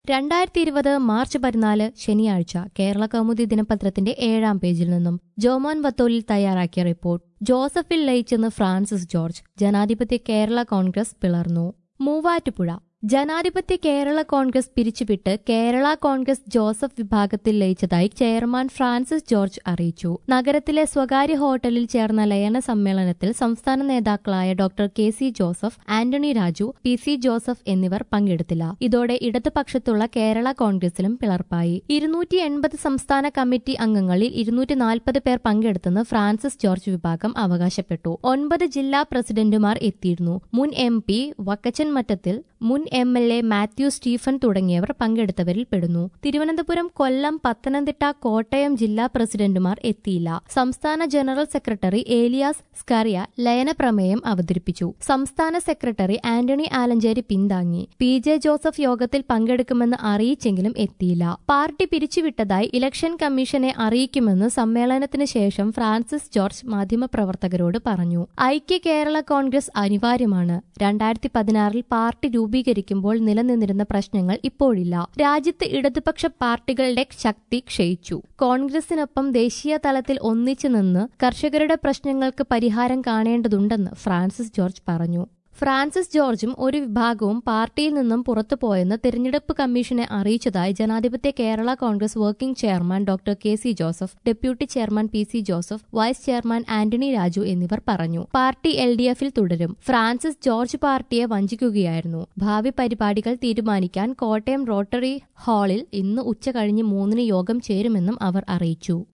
രണ്ടായിരത്തി ഇരുപത് മാർച്ച് പതിനാല് ശനിയാഴ്ച കേരള കൗമുദി ദിനപത്രത്തിന്റെ ഏഴാം പേജിൽ നിന്നും ജോമോൻ വത്തോലിൽ തയ്യാറാക്കിയ റിപ്പോർട്ട് ജോസഫിൽ ലയിച്ചെന്ന് ഫ്രാൻസിസ് ജോർജ് ജനാധിപത്യ കേരള കോൺഗ്രസ് പിളർന്നു മൂവാറ്റുപുഴ ജനാധിപത്യ കേരള കോൺഗ്രസ് പിരിച്ചുവിട്ട് കേരള കോൺഗ്രസ് ജോസഫ് വിഭാഗത്തിൽ ലയിച്ചതായി ചെയർമാൻ ഫ്രാൻസിസ് ജോർജ് അറിയിച്ചു നഗരത്തിലെ സ്വകാര്യ ഹോട്ടലിൽ ചേർന്ന ലയന സമ്മേളനത്തിൽ സംസ്ഥാന നേതാക്കളായ doctor K C Joseph Antony Raju P C Joseph എന്നിവർ പങ്കെടുത്തില്ല ഇതോടെ ഇടതുപക്ഷത്തുള്ള കേരള കോൺഗ്രസിലും പിളർപ്പായി ഇരുന്നൂറ്റി എൺപത് സംസ്ഥാന കമ്മിറ്റി അംഗങ്ങളിൽ ഇരുന്നൂറ്റി നാൽപ്പത് പേർ പങ്കെടുത്തെന്ന് ഫ്രാൻസിസ് ജോർജ് വിഭാഗം അവകാശപ്പെട്ടു ഒൻപത് ജില്ലാ പ്രസിഡന്റുമാർ എത്തിയിരുന്നു മുൻ എം പി വക്കച്ചൻ മറ്റത്തിൽ മുൻ M L A Mathew Stephen തുടങ്ങിയവർ പങ്കെടുത്തവരിൽ പെടുന്നു തിരുവനന്തപുരം കൊല്ലം പത്തനംതിട്ട കോട്ടയം ജില്ലാ പ്രസിഡന്റുമാർ എത്തിയില്ല സംസ്ഥാന ജനറൽ സെക്രട്ടറി ഏലിയാസ് സ്കറിയ ലയന പ്രമേയം അവതരിപ്പിച്ചു സംസ്ഥാന സെക്രട്ടറി ആന്റണി ആലഞ്ചേരി പിന്താങ്ങി പി ജെ ജോസഫ് യോഗത്തിൽ പങ്കെടുക്കുമെന്ന് അറിയിച്ചെങ്കിലും എത്തിയില്ല പാർട്ടി പിരിച്ചുവിട്ടതായി ഇലക്ഷൻ കമ്മീഷനെ അറിയിക്കുമെന്ന് സമ്മേളനത്തിന് ശേഷം ഫ്രാൻസിസ് ജോർജ് മാധ്യമപ്രവർത്തകരോട് പറഞ്ഞു ഐക്യ കേരള കോൺഗ്രസ് അനിവാര്യമാണ് രണ്ടായിരത്തി പതിനാറിൽ പാർട്ടി രൂപീകരിക്കുമ്പോൾ നിലനിന്നിരുന്ന പ്രശ്നങ്ങൾ ഇപ്പോഴില്ല രാജ്യത്ത് ഇടതുപക്ഷ പാർട്ടികളുടെ ശക്തി ക്ഷയിച്ചു കോൺഗ്രസിനൊപ്പം ദേശീയ തലത്തിൽ ഒന്നിച്ചു നിന്ന് കർഷകരുടെ പ്രശ്നങ്ങൾക്ക് പരിഹാരം കാണേണ്ടതുണ്ടെന്ന് ഫ്രാൻസിസ് ജോർജ് പറഞ്ഞു ഫ്രാൻസിസ് ജോർജും ഒരു വിഭാഗവും പാർട്ടിയിൽ നിന്നും പുറത്തുപോയെന്ന് തെരഞ്ഞെടുപ്പ് കമ്മീഷനെ അറിയിച്ചതായി ജനാധിപത്യ Kerala Congress working chairman doctor K C Joseph deputy chairman P C Joseph vice chairman Antony Raju എന്നിവർ പറഞ്ഞു പാർട്ടി എൽ ഡി എഫിൽ തുടരും ഫ്രാൻസിസ് ജോർജ് പാർട്ടിയെ വഞ്ചിക്കുകയായിരുന്നു ഭാവി പരിപാടികൾ തീരുമാനിക്കാൻ കോട്ടയം റോട്ടറി ഹാളിൽ ഇന്ന് ഉച്ചകഴിഞ്ഞ് മൂന്നിന് യോഗം ചേരുമെന്നും അവർ അറിയിച്ചു